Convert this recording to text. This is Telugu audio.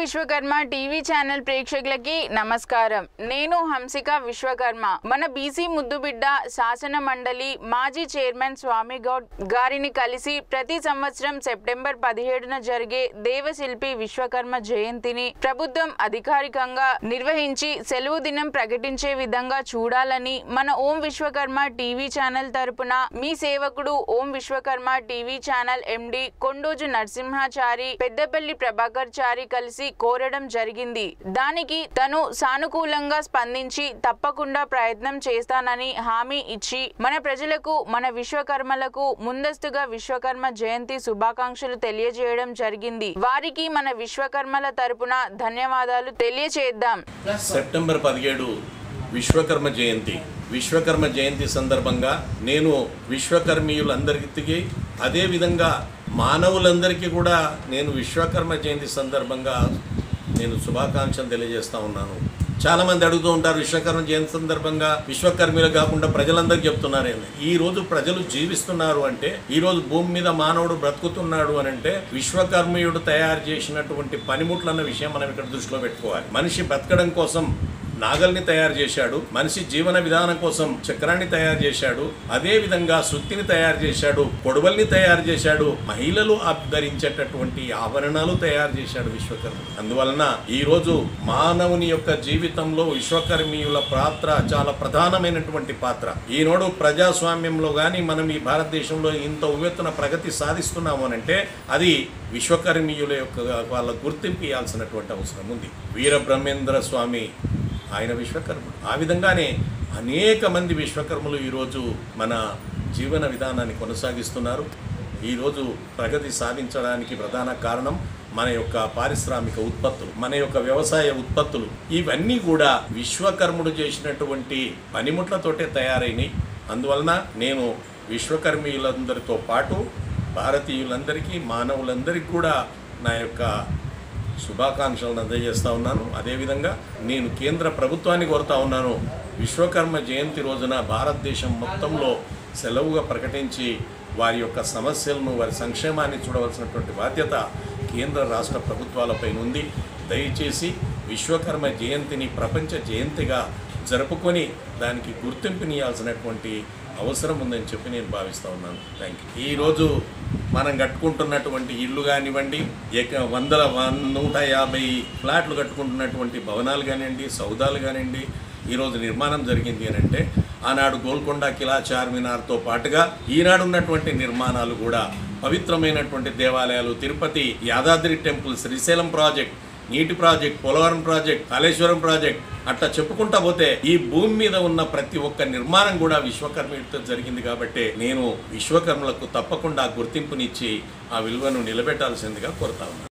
విశ్వకర్మ టీవీ ఛానల్ ప్రేక్షకులకి నమస్కారం నేను హంసిక విశ్వకర్మ మన బీసీ ముద్దుబిడ్డ శాసన మండలి మాజీ చైర్మన్ స్వామి గౌడ్ గారిని కలిసి ప్రతి సంవత్సరం సెప్టెంబర్ పదిహేడున జరిగే దేవశిల్పి విశ్వకర్మ జయంతిని ప్రభుత్వం అధికారికంగా నిర్వహించి సెలవు దినం ప్రకటించే విధంగా చూడాలని మన ఓం విశ్వకర్మ టీవీ ఛానల్ తరపున మీ సేవకుడు Om Vishwakarma TV channel MD Kondoju Narasimhachari Peddapalli Prabhakar Chari కలిసి కోరడం జరిగింది దానికి తను సానుకూలంగా స్పందించి తప్పకుండా ప్రయత్నం చేస్తానని హామీ ఇచ్చి మన ప్రజలకు మన విశ్వకర్మలకు ముందస్తుగా విశ్వకర్మ జయంతి శుభాకాంక్షలు తెలియజేయడం జరిగింది వారికి మన విశ్వకర్మల తరపున ధన్యవాదాలు తెలియచేద్దాం సెప్టెంబర్ పదిహేడు విశ్వకర్మ జయంతి విశ్వకర్మ జయంతి సందర్భంగా నేను విశ్వకర్మీయులందరికీ అదేవిధంగా మానవులందరికీ కూడా నేను విశ్వకర్మ జయంతి సందర్భంగా నేను శుభాకాంక్షలు తెలియజేస్తా ఉన్నాను చాలా మంది అడుగుతూ ఉంటారు విశ్వకర్మ జయంతి సందర్భంగా విశ్వకర్మీలు కాకుండా ప్రజలందరికీ చెప్తున్నారేంది ఈ రోజు ప్రజలు జీవిస్తున్నారు అంటే ఈ రోజు భూమి మీద మానవుడు బ్రతుకుతున్నాడు అని అంటే విశ్వకర్మీయుడు తయారు చేసినటువంటి పనిముట్లు అన్న విషయం మనం ఇక్కడ దృష్టిలో పెట్టుకోవాలి మనిషి బ్రతకడం కోసం నాగల్ని తయారు చేశాడు మనిషి జీవన విధానం కోసం చక్రాన్ని తయారు చేశాడు అదే విధంగా సుత్తిని తయారు చేశాడు కొడవల్ని తయారు చేశాడు మహిళలు ధరించేటటువంటి ఆభరణాలు తయారు చేశాడు విశ్వకర్మ అందువలన ఈ రోజు మానవుని యొక్క జీవితంలో విశ్వకర్మీయుల పాత్ర చాలా ప్రధానమైనటువంటి పాత్ర ఈనాడు ప్రజాస్వామ్యంలో కానీ మనం ఈ భారతదేశంలో ఇంత ఉవ్వెత్తున ప్రగతి సాధిస్తున్నాము అనంటే అది విశ్వకర్మీయుల యొక్క వాళ్ళ గుర్తింపు ఇవ్వాల్సినటువంటి అవసరం ఉంది వీరబ్రహ్మేంద్ర స్వామి ఆయన విశ్వకర్ముడు ఆ విధంగానే అనేక మంది విశ్వకర్ములు ఈరోజు మన జీవన విధానాన్ని కొనసాగిస్తున్నారు ఈరోజు ప్రగతి సాధించడానికి ప్రధాన కారణం మన యొక్క పారిశ్రామిక ఉత్పత్తులు మన యొక్క వ్యవసాయ ఉత్పత్తులు ఇవన్నీ కూడా విశ్వకర్ముడు చేసినటువంటి పనిముట్లతోటే తయారైనవి అందువలన నేను విశ్వకర్మీయులందరితో పాటు భారతీయులందరికీ మానవులందరికీ కూడా నా యొక్క శుభాకాంక్షలను అందజేస్తా ఉన్నాను అదేవిధంగా నేను కేంద్ర ప్రభుత్వాన్ని కోరుతా ఉన్నాను విశ్వకర్మ జయంతి రోజున భారతదేశం మొత్తంలో సెలవుగా ప్రకటించి వారి యొక్క సమస్యలను వారి సంక్షేమాన్ని చూడవలసినటువంటి బాధ్యత కేంద్ర రాష్ట్ర ప్రభుత్వాలపై ఉంది దయచేసి విశ్వకర్మ జయంతిని ప్రపంచ జయంతిగా జరుపుకొని దానికి గుర్తింపునియాల్సినటువంటి అవసరం ఉందని చెప్పి నేను భావిస్తూ ఉన్నాను థ్యాంక్ యూ ఈరోజు మనం కట్టుకుంటున్నటువంటి ఇల్లు కానివ్వండి ఏక వందల వన్ నూట యాభై ఫ్లాట్లు కట్టుకుంటున్నటువంటి భవనాలు కానివ్వండి సౌదాలు కానివ్వండి ఈరోజు నిర్మాణం జరిగింది అని అంటే ఆనాడు గోల్కొండ కిలా చార్మినార్తో పాటుగా ఈనాడు ఉన్నటువంటి నిర్మాణాలు కూడా పవిత్రమైనటువంటి దేవాలయాలు తిరుపతి యాదాద్రి టెంపుల్ శ్రీశైలం ప్రాజెక్ట్ నీటి project Polavaram project Kaleshwaram project అట్లా చెప్పుకుంటా పోతే ఈ భూమి మీద ఉన్న ప్రతి ఒక్క నిర్మాణం కూడా విశ్వకర్మతో జరిగింది కాబట్టి నేను విశ్వకర్మలకు తప్పకుండా గుర్తింపునిచ్చి ఆ విలువను నిలబెట్టాల్సిందిగా కోరుతా ఉన్నాను